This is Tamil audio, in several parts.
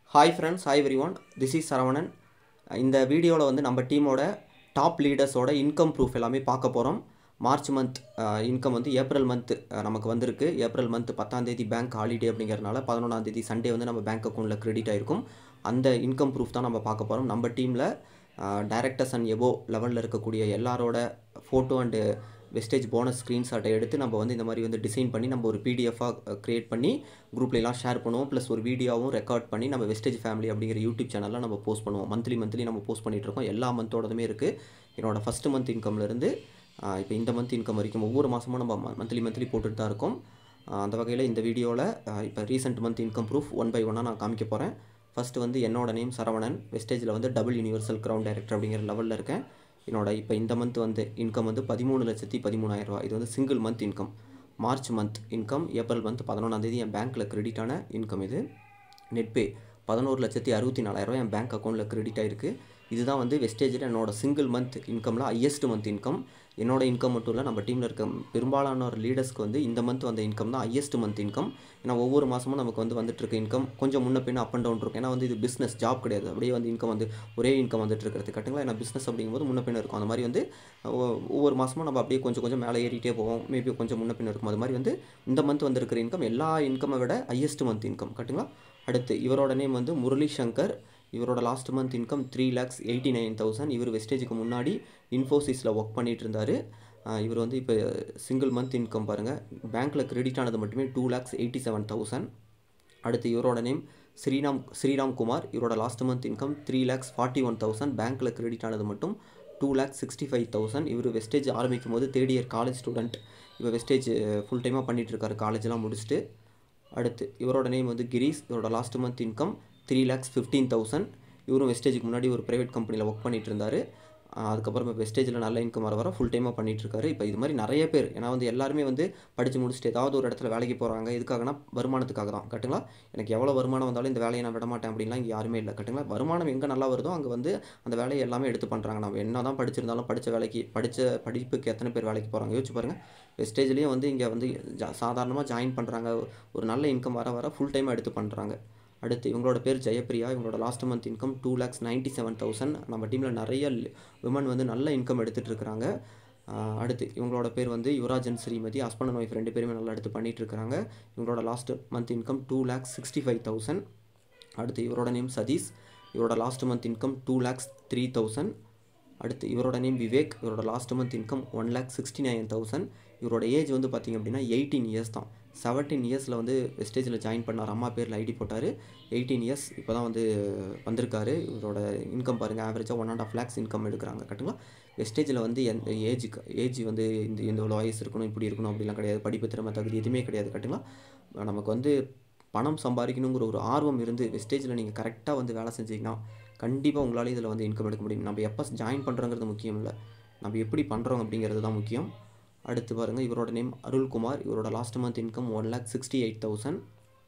hi friends hi everyone this is Saravanan இந்த வீடியோவில் வந்து நம்ம டீமோட டாப் லீடர்ஸோட இன்கம் ப்ரூஃப் எல்லாமே பார்க்க போகிறோம் மார்ச் மந்த் இன்கம் வந்து ஏப்ரல் மந்த் நமக்கு வந்திருக்கு ஏப்ரல் மந்த் பத்தாந்தேதி பேங்க் ஹாலிடே அப்படிங்கிறனால பதினொன்றாந்தேதி சண்டே வந்து நம்ம பேங்க் அக்கௌண்ட்டில் கிரெடிட் ஆயிருக்கும் அந்த இன்கம் ப்ரூஃப் தான் நம்ம பார்க்க போகிறோம் நம்ம டீமில் டைரக்டர்ஸ் அண்ட் எபோ லெவலில் இருக்கக்கூடிய எல்லாரோட ஃபோட்டோ அண்டு வெஸ்டேஜ் போனஸ் ஸ்க்ரீன்ஷாட்டை எடுத்து நம்ம வந்து இந்த மாதிரி வந்து டிசைன் பண்ணி நம்ம ஒரு பிடிஎஃபாக க்ரியேட் பண்ணி குரூப்லலாம் ஷேர் பண்ணுவோம் ப்ளஸ் ஒரு வீடியோவும் ரெக்கார்ட் பண்ணி நம்ம வெஸ்டேஜ் ஃபேமிலி அப்படிங்கிற யூடியூப் சேனலில் நம்ம போஸ்ட் பண்ணுவோம் மந்த்லி மந்த்லி நம்ம போஸ்ட் பண்ணிட்டு இருக்கோம் எல்லா மந்தோடதுமே இருக்குது என்னோட ஃபஸ்ட்டு மந்த் இன்கம்லேருந்து இப்போ இந்த மந்த் இன்கம் வரைக்கும் ஒவ்வொரு மாதமும் நம்ம மந்த்லி மந்த்லி போட்டுட்டு தான் இருக்கோம் ஆஹ் அந்த வகையில் இந்த வீடியோவில் இப்போ recent month income proof one by ஒன்னாக நான் காமிக்க போகிறேன் ஃபஸ்ட்டு வந்து என்னோட நேம் சரவணன் வெஸ்டேஜில் வந்து டபுள் யூனிவர்சல் க்ரௌன் டைரக்டர் அப்படிங்கிற லெவலில் இருக்கேன் என்னோட இப்போ இந்த மந்த் வந்து இன்கம் வந்து பதிமூணு லட்சத்தி பதிமூணாயிரம் ரூபாய் இது வந்து single month income March month income April month பதினொன்றாந்தேதி என் பேங்க்கில் கிரெடிட்டான இன்கம் இது நெட்பே பதினோரு லட்சத்தி அறுபத்தி நாலாயிரரூவா என் பேங்க் அக்கௌண்ட்டில் கிரெடிட் ஆயிருக்கு இதுதான் வந்து வெஸ்டேஜில் என்னோட சிங்கிள் மந்த் இன்கமில் ஹையஸ்ட் மந்த் இன்கம் என்னோட இன்கம் மட்டும் இல்லை நம்ம டீமில் இருக்க பெரும்பாலான ஒரு லீடர்ஸ்க்கு வந்து இந்த மந்த் வந்த இன்கம் தான் ஹையஸ்ட் மந்த் இன்கம் ஏன்னா ஒவ்வொரு மாதமும் நமக்கு வந்து வந்துட்டு இருக்க இன்கம் கொஞ்சம் முன்ன பின்ன அப் அண்ட் டவுன் இருக்கும் ஏன்னா வந்து இது பிஸ்னஸ் ஜாப் கிடையாது அப்படியே வந்து இன்கம் வந்து ஒரே இன்கம் வந்துட்டு இருக்கிறது கட்டுங்களா ஏன்னா பிஸ்னஸ் அப்படிங்கும்போது முன்ன பின்ன இருக்கும் அந்த மாதிரி வந்து ஒ- ஒவ்வொரு மாதமும் நம்ம அப்படியே கொஞ்சம் கொஞ்சம் மேலே ஏறிட்டே போவோம் மேபி கொஞ்சம் முன்ன பின்ன இருக்கும் அது மாதிரி வந்து இந்த மந்த் வந்திருக்கிற இன்கம் எல்லா இன்கமை விட ஹையஸ்ட் மந்த் இன்கம் கட்டுங்களா அடுத்து இவரோட நேம் வந்து முரளி சங்கர் இவரோட last month income three lakhs eighty nine thousand இவர் வெஸ்டேஜுக்கு முன்னாடி இன்ஃபோசிஸில் ஒர்க் பண்ணிட்டு இருந்தார் இவர் வந்து இப்போ சிங்கிள் மந்த் இன்கம் பாருங்கள் பேங்க்கில் கிரெடிட் ஆனது மட்டுமே two lakhs eighty seven thousand அடுத்து இவரோட நேம் ஸ்ரீராம் ஸ்ரீராம் குமார் இவரோட last month income three lakhs forty one thousand பேங்க்கில் கிரெடிட் ஆனது மட்டும் two lakhs sixty five thousand இவர் வெஸ்டேஜ் ஆரம்பிக்கும் போது தேர்ட் இயர் காலேஜ் ஸ்டூடெண்ட் இவர் வெஸ்டேஜ் ஃபுல் டைமாக பண்ணிட்டு இருக்காரு காலேஜ்லாம் முடிச்சுட்டு அடுத்து இவரோட நேம் வந்து கிரீஸ் இவரோட last month income three lakhs fifteen thousand இவரும் வெஸ்டேஜுக்கு முன்னாடி ஒரு ப்ரைவேட் கம்பெனியில் ஒர்க் பண்ணிட்டு இருந்தார் அதுக்கப்புறம் இப்போ வெஸ்டேஜில் நல்ல இன்கம் வர வர ஃபுல் டைமாக பண்ணிட்டு இருக்காரு இப்போ இது மாதிரி நிறைய பேர் ஏன்னா வந்து எல்லாருமே வந்து படித்து முடிச்சுட்டு ஏதாவது ஒரு இடத்துல வேலைக்கு போகிறாங்க எதுக்காகனா வருமானத்துக்காக தான் கட்டுங்களா எனக்கு எவ்வளோ வருமானம் வந்தாலும் இந்த வேலையை நான் விட மாட்டேன் அப்படின்லாம் இங்கே யாருமே இல்லை கட்டுங்களா வருமானம் எங்கே நல்லா வருதோ அங்கே வந்து அந்த வேலையை எல்லாமே எடுத்து பண்ணுறாங்க நம்ம என்ன தான் படிச்சிருந்தாலும் படித்த வேலைக்கு படித்த படிப்புக்கு எத்தனை பேர் வேலைக்கு போகிறாங்க யோசிச்சு பாருங்கள் வெஸ்டேஜ்லேயும் வந்து இங்கே வந்து ஜா சாதாரணமாக ஜாயின் பண்ணுறாங்க ஒரு நல்ல இன்கம் வர வர ஃபுல் டைமாக எடுத்து பண்ணுறாங்க அடுத்து இவங்களோட பேர் ஜெயப்பிரியா இவங்களோட last month income two lakhs ninety seven thousand நம்ம டீமில் நிறைய விமன் வந்து நல்ல இன்கம் எடுத்துகிட்டு இருக்கிறாங்க ஆஹ் அடுத்து இவங்களோட பேர் வந்து Yuvarajan Srimathi husband and wife ரெண்டு பேருமே நல்லா எடுத்து பண்ணிட்டு இருக்காங்க இவங்களோட last month income two lakhs sixty five thousand அடுத்து இவரோட நேம் சதீஷ் இவரோட last month income two lakhs three thousand அடுத்து இவரோட நேம் விவேக் இவரோட last month income one lakh sixty nine thousand இவரோட ஏஜ் வந்து பார்த்திங்க அப்படின்னா எயிட்டீன் இயர்ஸ் தான் செவன்டீன் இயர்ஸில் வந்து வெஸ்டேஜில் ஜாயின் பண்ணார் அம்மா பேரில் ஐடி போட்டார் எயிட்டீன் இயர்ஸ் இப்போ தான் வந்து வந்திருக்காரு இவரோட இன்கம் பாருங்கள் ஆவரேஜாக one and half lakhs income எடுக்கிறாங்க கட்டுங்களா வெஸ்டேஜில் வந்து எந்த ஏஜுக்கு ஏஜ் வந்து இந்த இந்த இவ்வளோ வயசு இருக்கணும் இப்படி இருக்கணும் அப்படிலாம் கிடையாது படிப்பு திறமை தகுதி எதுவுமே கிடையாது கட்டுங்களா நமக்கு வந்து பணம் சம்பாதிக்கணுங்கிற ஒரு ஆர்வம் இருந்து வெஸ்டேஜில் நீங்கள் கரெக்டாக வந்து வேலை செஞ்சீங்கன்னா கண்டிப்பாக உங்களால் இதில் வந்து இன்கம் எடுக்க முடியும் நம்ம எப்போ ஜாயின் பண்ணுறோங்கிறது முக்கியம் இல்லை நம்ம எப்படி பண்ணுறோம் அப்படிங்கிறது தான் முக்கியம் அடுத்து பாருங்கள் இவரோட நேம் அருள்குமார் இவரோட last month income one lakh sixty eight thousand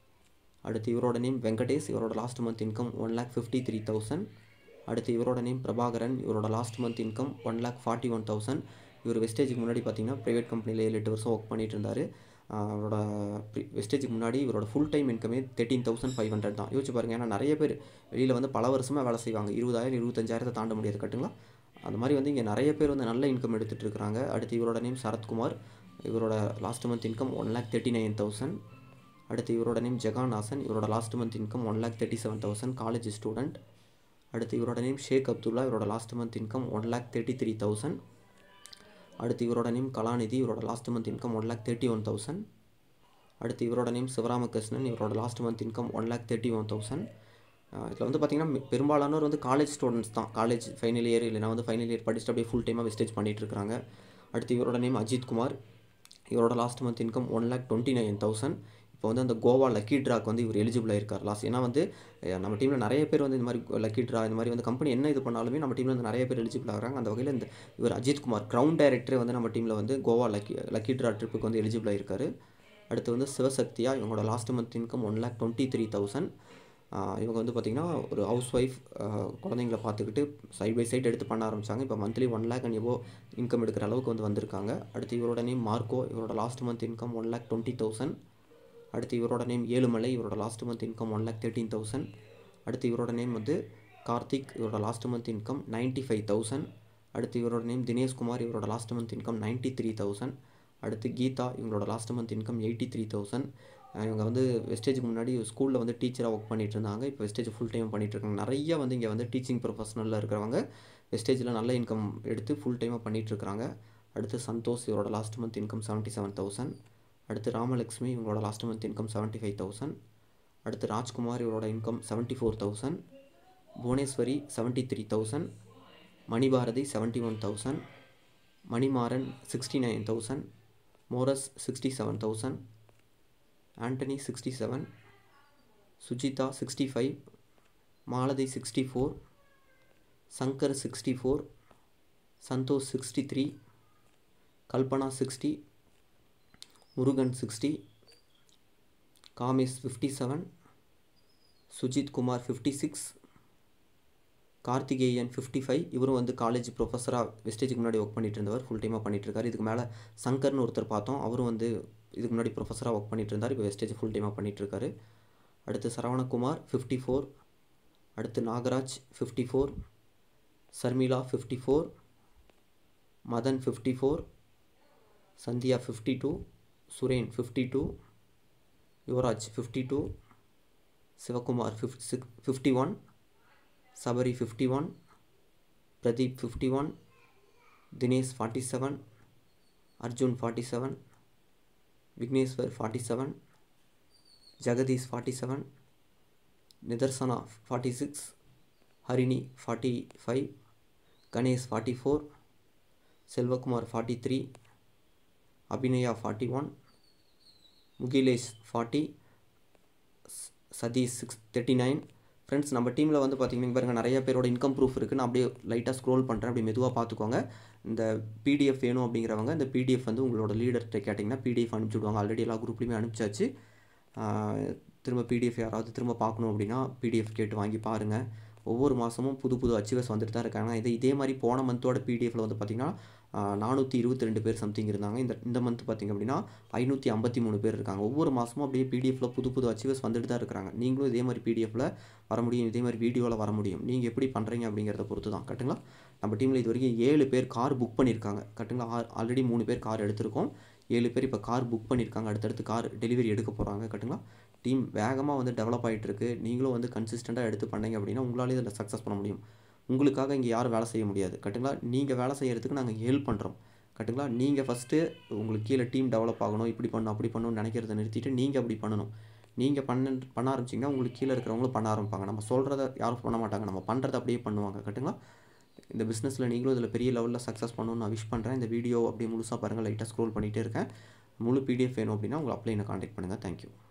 அடுத்து இவரோட நேம் வெங்கடேஷ் இவரோட last month income one lakh fifty three thousand அடுத்து இவரோட நேம் பிரபாகரன் இவரோட last month income one lakh forty one thousand இவர் வெஸ்டேஜுக்கு முன்னாடி பார்த்தீங்கன்னா ப்ரைவேட் கம்பெனியில் ஏழு எட்டு வருஷம் ஒர்க் பண்ணிட்டு இருந்தார் ஆஹ் அவரோட வெஸ்டேஜுக்கு முன்னாடி இவரோட ஃபுல் டைம் இன்கமே தேர்ட்டீன் தௌசண்ட் ஃபைவ் ஹண்ட்ரட் தான் யோசிச்சு பாருங்க ஏன்னா நிறைய பேர் வெளியில் வந்து பல வருஷமாக வேலை செய்வாங்க இருபதாயிரம் இருபத்தஞ்சாயிரத்தை தாண்ட முடியாது கட்டுங்களா அந்த மாதிரி வந்து இங்கே நிறைய பேர் வந்து நல்ல இன்கம் எடுத்துகிட்டு இருக்கிறாங்க அடுத்து இவரோட நேம் சரத்குமார் இவரோட last month income one lakh thirty nine thousand அடுத்து இவரோட நேம் ஜெகான் ஹாசன் இவரோட last month income one lakh thirty seven thousand college student அடுத்து இவரோட நேம் ஷேக் அப்துல்லா இவரோட last month income one lakh thirty three thousand அடுத்து இவரோட நேம் கலாநிதி இவரோட last month income one lakh thirty one thousand அடுத்து இவரோட நேம் சிவராமகிருஷ்ணன் இவரோட last month income one lakh thirty one thousand இதில் வந்து பார்த்திங்கன்னா பெ- பெரும்பாலானோர் வந்து காலேஜ் ஸ்டூடெண்ட்ஸ் தான் காலேஜ் ஃபைனல் இயர் இல்லைனா வந்து ஃபைனல் இயர் படிச்சுட்டு அப்படியே ஃபுல் டைமாக வெஸ்டேஜ் பண்ணிட்டு இருக்காங்க அடுத்து இவரோட நேம் அஜித் குமார் இவரோட last month income one lakh twenty nine thousand இப்போ வந்து அந்த கோவா லக்கி ட்ராக் வந்து இவர் எலிஜிபிள் ஆயிருக்கார் லாஸ்ட் ஏன்னா வந்து அஹ், நம்ம டீமில் நிறைய பேர் வந்து இந்த மாதிரி லக்கி ட்ரா இந்த மாதிரி வந்து கம்பெனி என்ன இது பண்ணாலுமே நம்ம டீமில் வந்து நிறைய பேர் எலிஜிபிள் ஆகிறாங்க அந்த வகையில் இந்த இவர் அஜித் குமார் கிரவுண்ட் டைரக்டரே வந்து நம்ம டீமில் வந்து கோவா லக்கி லக்கி ட்ரா ட்ரிப்புக்கு வந்து எலிஜிபிள் ஆயிருக்காரு அடுத்து வந்து சிவசக்தியா இவங்களோட last month income one lakh twenty three thousand இவங்க வந்து பார்த்திங்கன்னா ஒரு ஹவுஸ் ஒய்ஃப் குழந்தைங்கள பார்த்துக்கிட்டு சைட் பை சைட் எடுத்து பண்ண ஆரம்பிச்சாங்க இப்போ monthly one lakh and above income எடுக்கிற அளவுக்கு வந்து வந்திருக்காங்க அடுத்து இவரோட நேம் மார்க்கோ இவரோட last month income one lakh twenty thousand அடுத்து இவரோட நேம் ஏழுமலை இவரோட last month income one lakh thirteen thousand அடுத்து இவரோட நேம் வந்து கார்த்திக் இவரோட last month income ninety five thousand அடுத்து இவரோட நேம் தினேஷ்குமார் இவரோட last month income ninety three thousand அடுத்து கீதா இவங்களோட last month income eighty three thousand இவங்க வந்து வெஸ்டேஜுக்கு முன்னாடி ஸ்கூலில் வந்து டீச்சராக ஒர்க் பண்ணிட்டு இருந்தாங்க இப்போ வெஸ்டேஜ் ஃபுல் டைம் பண்ணிட்டு இருக்காங்க நிறைய வந்து இங்கே வந்து டீச்சிங் ப்ரொஃபஷனலில் இருக்கிறவங்க வெஸ்டேஜில் நல்ல இன்கம் எடுத்து ஃபுல் டைமாக பண்ணிட்டு இருக்காங்க அடுத்து சந்தோஷ் இவரோட last month income seventy seven thousand அடுத்து ராமலக்ஷ்மி இவங்களோட last month income seventy five thousand அடுத்து ராஜ்குமார் இவரோட income seventy four thousand Bhuvaneswari seventy three thousand Manibharathi seventy one thousand Manimaran sixty nine thousand Morris sixty seven thousand Antony sixty seven Sujitha sixty five Malathi sixty four Shankar sixty four Santhosh sixty three Kalpana sixty Murugan sixty Kamesh fifty seven Sujith Kumar fifty six Karthikeyan fifty five இவரும் வந்து காலேஜ் ப்ரொஃபஸராக வெஸ்டேஜுக்கு முன்னாடி ஒர்க் பண்ணிட்டு இருந்தவர் ஃபுல் டைமாக பண்ணிட்டு இருக்காரு இதுக்கு மேலே சங்கர்னு ஒருத்தர் பார்த்தோம் அவரும் வந்து இதுக்கு முன்னாடி ப்ரொஃபஸராக ஒர்க் பண்ணிட்டு இருந்தார் இப்போ வெஸ்டேஜ் ஃபுல் டைமாக பண்ணிட்டு இருக்காரு அடுத்து சரவணகுமார் ஃபிஃப்டி ஃபோர் அடுத்து Nagaraj fifty four Sharmila fifty four Madhan fifty four Sandhya fifty two Suren fifty two Yuvaraj fifty two Sivakumar fifty six fifty one Sabari fifty one Pradeep fifty one Dinesh forty seven Arjun forty seven Vigneshwar forty seven Jagadeesh forty seven Nidharsana forty six Harini forty five Ganesh forty four Selvakumar forty three Abinaya forty one Mugilesh forty Sathish six thirty nine friends நம்ம டீமில் வந்து பார்த்தீங்கன்னா பாருங்க நிறைய பேரோட இன்கம் ப்ரூஃப் இருக்குது நான் அப்படியே லைட்டாக ஸ்க்ரோல் பண்ணுறேன் அப்படி மெதுவாக பார்த்துக்கோங்க இந்த பிடிஎஃப் வேணும் அப்படிங்கிறவங்க இந்த பிடிஎஃப் வந்து உங்களோட லீடர்கிட்ட கேட்டிங்கன்னா பிடிஎஃப் அனுப்பிச்சி விடுவாங்க ஆல்ரெடி எல்லா குரூப்லையுமே அனுப்பிச்சாச்சு திரும்ப பிடிஎஃப் யாராவது திரும்ப பார்க்கணும் அப்படின்னா பிடிஎஃப் கேட்டு வாங்கி பாருங்கள் ஒவ்வொரு மாதமும் புது புது அச்சீவர்ஸ் வந்துட்டு தான் இருக்காங்க இது இதே மாதிரி போன மந்தோட பிடிஎஃப்ல வந்து பார்த்திங்கன்னா நானூற்றி இருபத்தி ரெண்டு பேர் சம்திங் இருந்தாங்க இந்த இந்த மந்த் பார்த்திங்க அப்படின்னா ஐநூற்றி ஐம்பத்தி மூணு பேர் இருக்காங்க ஒவ்வொரு மாதமும் அப்படியே பிடிஎஃப்ல புது புது அச்சீவர்ஸ் வந்துட்டு தான் இருக்கிறாங்க நீங்களும் இதே மாதிரி பிடிஎஃப்ல வர முடியும் இதே மாதிரி வீடியோவில் வர முடியும் நீங்கள் எப்படி பண்ணுறீங்க அப்படிங்கிறத பொறுத்து தான் கட்டுங்களா நம்ம டீமில் இது வரைக்கும் ஏழு பேர் கார் புக் பண்ணியிருக்காங்க கட்டுங்களா ஆல்ரெடி மூணு பேர் கார் எடுத்திருக்கோம் ஏழு பேர் இப்போ கார் புக் பண்ணியிருக்காங்க அடுத்தடுத்து கார் டெலிவரி எடுக்க போகிறாங்க கட்டுங்களா டீம் வேகமாக வந்து டெவலப் ஆகிட்டு இருக்கு நீங்களும் வந்து கன்சிஸ்டண்ட்டாக எடுத்து பண்ணீங்க அப்படின்னா உங்களாலே இதில் சக்ஸஸ் பண்ண முடியும் உங்களுக்காக இங்கே யாரும் வேலை செய்ய முடியாது கட்டுங்களா நீங்கள் வேலை செய்கிறதுக்கு நாங்கள் ஹெல்ப் பண்ணுறோம் கட்டுங்களா நீங்கள் ஃபஸ்ட்டு உங்களுக்கு கீழே டீம் டெவலப் ஆகணும் இப்படி பண்ணணும் அப்படி பண்ணணும்னு நினைக்கிறத நிறுத்திட்டு நீங்கள் அப்படி பண்ணணும் நீங்கள் பண்ண பண்ண ஆரம்பிச்சிங்கன்னா உங்களுக்கு கீழே இருக்கிறவங்களும் பண்ண ஆரம்பிப்பாங்க நம்ம சொல்கிறத யாரும் பண்ண மாட்டாங்க நம்ம பண்ணுறத அப்படியே பண்ணுவாங்க கட்டுங்களா இந்த பிஸ்னஸில் நீங்களும் இதில் பெரிய லெவலில் சக்ஸஸ் பண்ணணும்னு நான் விஷ் பண்ணுறேன் இந்த வீடியோ அப்படியே முழுசாக பாருங்கள் லைட்டாக ஸ்க்ரோல் பண்ணிகிட்டே இருக்கேன் முழு பிடிஎஃப் வேணும் அப்படின்னா உங்களை அப்ளைனை காண்டாக்ட் பண்ணுங்கள் தேங்க்யூ